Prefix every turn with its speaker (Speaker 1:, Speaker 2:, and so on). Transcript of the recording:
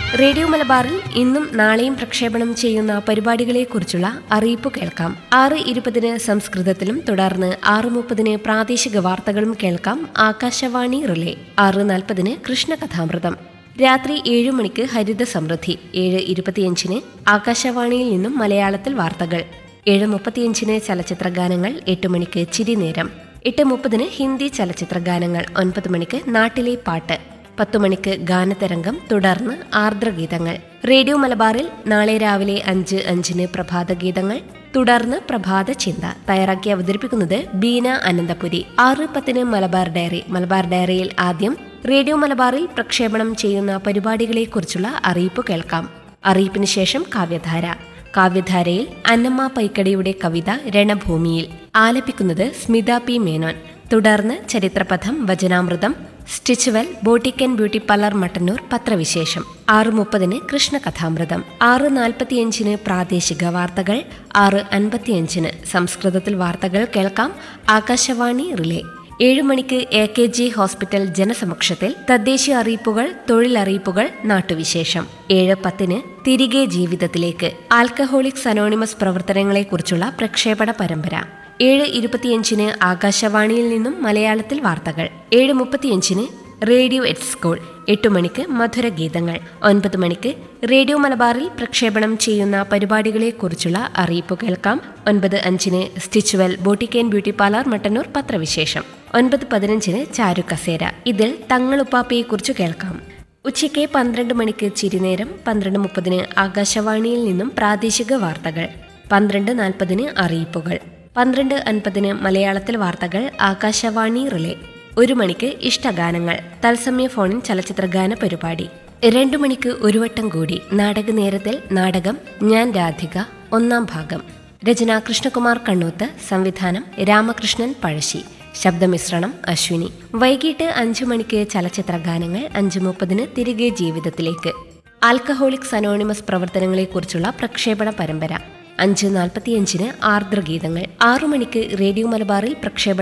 Speaker 1: radio മലബാറിൽ ഇന്നും നാളെയും പ്രക്ഷേപണം ചെയ്യുന്ന പരിപാടികളെക്കുറിച്ചുള്ള അറിയിപ്പ് കേൾക്കാം ആറ് ഇരുപതിന് സംസ്കൃതത്തിലും തുടർന്ന് ആറ് മുപ്പതിന് പ്രാദേശിക വാർത്തകളും കേൾക്കാം ആകാശവാണി റിലേ ആറ് നാൽപ്പതിന് കൃഷ്ണകഥാമൃതം രാത്രി ഏഴു മണിക്ക് ഹരിത സമൃദ്ധി ഏഴ് ഇരുപത്തിയഞ്ചിന് ആകാശവാണിയിൽ നിന്നും മലയാളത്തിൽ വാർത്തകൾ ഏഴ് മുപ്പത്തിയഞ്ചിന് ചലച്ചിത്ര ഗാനങ്ങൾ എട്ട് മണിക്ക് ചിരിനേരം എട്ട് മുപ്പതിന് ഹിന്ദി ചലച്ചിത്ര ഗാനങ്ങൾ ഒൻപത് മണിക്ക് നാട്ടിലെ പാട്ട് പത്തു മണിക്ക് ഗാനതരംഗം തുടർന്ന് ആർദ്രഗീതങ്ങൾ റേഡിയോ മലബാറിൽ നാളെ രാവിലെ അഞ്ച് അഞ്ചിന് പ്രഭാത ഗീതങ്ങൾ തുടർന്ന് പ്രഭാത ചിന്ത തയ്യാറാക്കി അവതരിപ്പിക്കുന്നത് ബീന അനന്തപുരി ആറ് പത്തിന് മലബാർ ഡയറി മലബാർ ഡയറിയിൽ ആദ്യം റേഡിയോ മലബാറിൽ പ്രക്ഷേപണം ചെയ്യുന്ന പരിപാടികളെക്കുറിച്ചുള്ള അറിയിപ്പ് കേൾക്കാം അറിയിപ്പിന് ശേഷം കാവ്യധാര കാവ്യധാരയിൽ അന്നമ്മ പൈക്കടിയുടെ കവിത രണഭൂമിയിൽ ആലപിക്കുന്നത് സ്മിത പി മേനോൻ തുടർന്ന് ചരിത്രപഥം വചനാമൃതം Stitchual boutique beauty parlour Mattannur പത്രവിശേഷം ആറ് മുപ്പതിന് കൃഷ്ണകഥാമൃതം ആറ് നാൽപ്പത്തിയഞ്ചിന് പ്രാദേശിക വാർത്തകൾ ആറ് അൻപത്തിയഞ്ചിന് സംസ്കൃതത്തിൽ വാർത്തകൾ കേൾക്കാം ആകാശവാണി റിലേ ഏഴു മണിക്ക് എ കെ ജി ഹോസ്പിറ്റൽ ജനസമക്ഷത്തിൽ തദ്ദേശീയ അറിയിപ്പുകൾ തൊഴിലറിയിപ്പുകൾ നാട്ടുവിശേഷം ഏഴ് പത്തിന് തിരികെ ജീവിതത്തിലേക്ക് ആൽക്കഹോളിക്സ് അനോണിമസ് പ്രവർത്തനങ്ങളെക്കുറിച്ചുള്ള പ്രക്ഷേപണ പരമ്പര ഏഴ് ഇരുപത്തിയഞ്ചിന് ആകാശവാണിയിൽ നിന്നും മലയാളത്തിൽ വാർത്തകൾ ഏഴ് മുപ്പത്തിയഞ്ചിന് റേഡിയോ എറ്റ് സ്കൂൾ എട്ട് മണിക്ക് മധുരഗീതങ്ങൾ ഒൻപത് മണിക്ക് റേഡിയോ മലബാറിൽ പ്രക്ഷേപണം ചെയ്യുന്ന പരിപാടികളെക്കുറിച്ചുള്ള അറിയിപ്പ് കേൾക്കാം ഒൻപത് അഞ്ചിന് Stitchual boutique beauty parlour Mattannur പത്രവിശേഷം ഒൻപത് പതിനഞ്ചിന് ചാരു കസേര ഇതിൽ തങ്ങളുപ്പാപ്പയെക്കുറിച്ച് കേൾക്കാം ഉച്ചയ്ക്ക് പന്ത്രണ്ട് മണിക്ക് ചിരിനേരം പന്ത്രണ്ട് മുപ്പതിന് ആകാശവാണിയിൽ നിന്നും പ്രാദേശിക വാർത്തകൾ പന്ത്രണ്ട് നാൽപ്പതിന് അറിയിപ്പുകൾ പന്ത്രണ്ട് അൻപതിന് മലയാളത്തിൽ വാർത്തകൾ ആകാശവാണി റിലേ ഒരു മണിക്ക് ഇഷ്ടഗാനങ്ങൾ തത്സമയ ഫോണിൻ ചലച്ചിത്ര ഗാന പരിപാടി രണ്ടു മണിക്ക് ഒരു വട്ടം കൂടി നാടക നേരത്തിൽ നാടകം ഞാൻ രാധിക ഒന്നാം ഭാഗം രചന കൃഷ്ണകുമാർ കണ്ണൂത്ത് സംവിധാനം രാമകൃഷ്ണൻ പഴശ്ശി ശബ്ദമിശ്രണം അശ്വിനി വൈകിട്ട് അഞ്ചു മണിക്ക് ചലച്ചിത്ര ഗാനങ്ങൾ അഞ്ചു മുപ്പതിന് തിരികെ ജീവിതത്തിലേക്ക് ആൽക്കഹോളിക്സ് അനോണിമസ് പ്രവർത്തനങ്ങളെക്കുറിച്ചുള്ള പ്രക്ഷേപണ പരമ്പര അഞ്ച് നാൽപ്പത്തിയഞ്ചിന് ആർദ്രഗീതങ്ങൾ ആറു മണിക്ക് റേഡിയോ മലബാറിൽ പ്രക്ഷേപണം